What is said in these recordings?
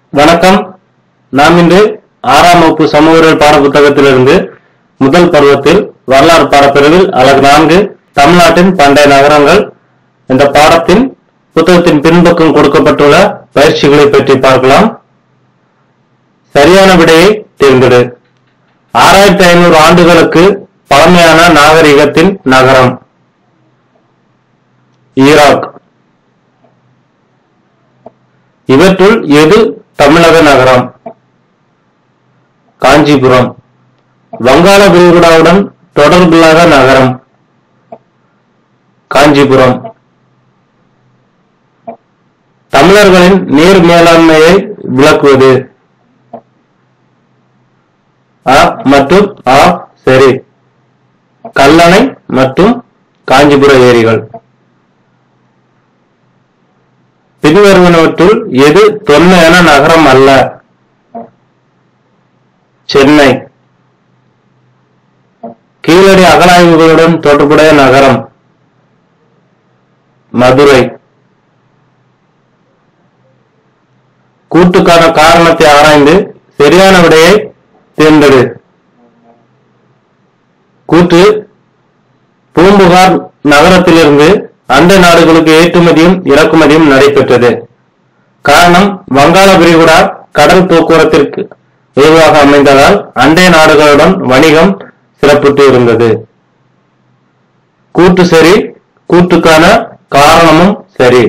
வணக்கம் நாம் இன்று ஆறாம் வகுப்பு சமூகவியல் பாடப்புத்தகத்திலிருந்து முதல் பருவத்தில் வரலாறு பாடப்பிரிவில் அழகு நான்கு தமிழ்நாட்டின் பண்டைய நகரங்கள் என்ற பாடத்தின் புத்தகத்தின் பின்பக்கம் கொடுக்கப்பட்டுள்ள பயிற்சிகளை பற்றி பார்க்கலாம் சரியான விடையை தேர்ந்தெடு ஆறாயிரத்தி ஐநூறு ஆண்டுகளுக்கு பழமையான நாகரிகத்தின் நகரம் ஈராக் இவற்றுள் எது தமிழக நகரம் காஞ்சிபுரம் வங்காள விரிகுடாவுடன் தொடர்புல்லாத நகரம் காஞ்சிபுரம் தமிழர்களின் நீர் மேலாண்மையை விளக்குவது அ மற்றும் ஆ சரி கல்லணை மற்றும் காஞ்சிபுர ஏரிகள் பின்வருவனவற்றுள் எது தொன்மையான நகரம் அல்ல சென்னை கீழடி அகலாய்வுகளுடன் தொடர்புடைய நகரம் மதுரை கூட்டுக்கான காரணத்தை ஆராய்ந்து சரியான விடையை தேர்ந்தெடு கூற்று பூம்புகார் நகரத்திலிருந்து அண்டை நாடுகளுக்கு ஏற்றுமதியும் இறக்குமதியும் நடைபெற்றது காரணம் வங்காள விரிகுடா கடல் போக்குவரத்திற்கு ஏதுவாக அமைந்ததால் அண்டை நாடுகளுடன் வணிகம் சிறப்புற்று இருந்தது கூட்டு சரி கூட்டுக்கான காரணமும் சரி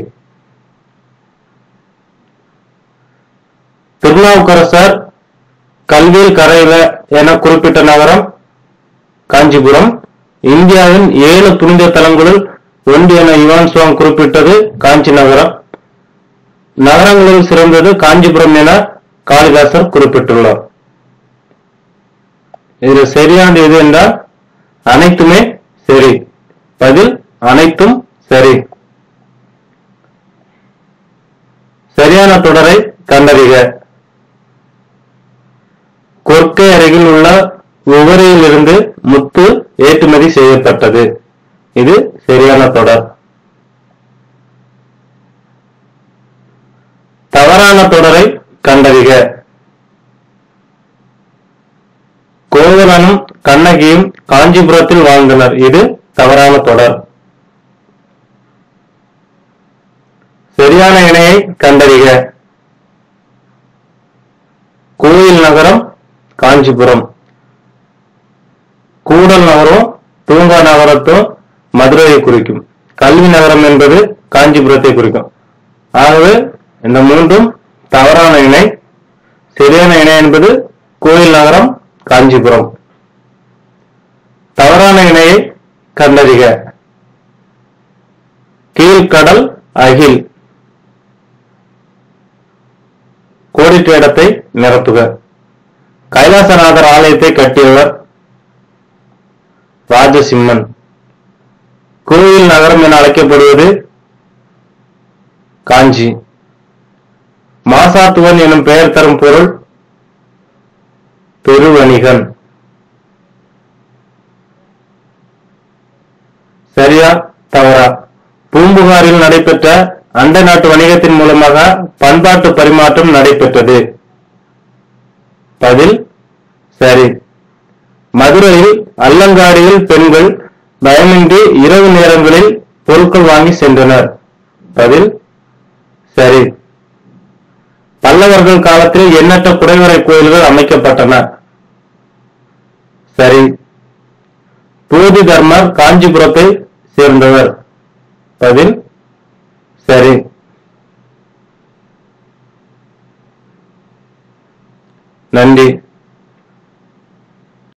திருநாவுக்கரசர் கல்வியில் கரையில என குறிப்பிட்ட நகரம் காஞ்சிபுரம் இந்தியாவின் ஏழு புனித தலங்களுள் ஒன்று என யுவான் சுவாங் குறிப்பிட்டது காஞ்சி நகரம் நகரங்களில் சிறந்தது காஞ்சிபுரம் என காளிதாசர் குறிப்பிட்டுள்ளார் இதுல சரியானது எது என்றால் அனைத்துமே சரி பதில் அனைத்தும் சரி சரியான தொடரை கண்டறிக கொற்கை அருகில் உள்ள உவரியிலிருந்து முத்து ஏற்றுமதி செய்யப்பட்டது இது சரியான தொடர் தவறான தொடரை கண்டறிக கோவலனும் கண்ணகியும் காஞ்சிபுரத்தில் வாழ்ந்தனர் இது தவறான தொடர் சரியான இணையை கண்டறிக கோயில் நகரம் காஞ்சிபுரம் கூடல் நகரம் தூங்கா நகரத்தும் மதுரையை குறிக்கும் கல்வி நகரம் என்பது காஞ்சிபுரத்தை குறிக்கும் ஆகவே இந்த மூன்றும் தவறான இணை சரியான இணை என்பது கோயில் நகரம் காஞ்சிபுரம் தவறான இணையை கண்டறிக கீழ்கடல் அகில் கோடிட்ட இடத்தை நிரப்புக கைலாசநாதர் ஆலயத்தை கட்டியவர் ராஜசிம்மன் கோயில் நகரம் என அழைக்கப்படுவது காஞ்சி மாசாத்துவன் எனும் பெயர் தரும் பொருள் பெருவணிகன் சரியா தவறா பூம்புகாரில் நடைபெற்ற அண்டை நாட்டு வணிகத்தின் மூலமாக பண்பாட்டு பரிமாற்றம் நடைபெற்றது பதில் சரி மதுரையில் அல்லங்காடியில் பெண்கள் பயமின்றி இரவு நேரங்களில் பொருட்கள் வாங்கி சென்றனர் பதில் சரி பல்லவர்கள் காலத்தில் எண்ணற்ற குடைவரை கோயில்கள் அமைக்கப்பட்டன சரி போதி தர்மர் காஞ்சிபுரத்தை சேர்ந்தவர் பதில் சரி நன்றி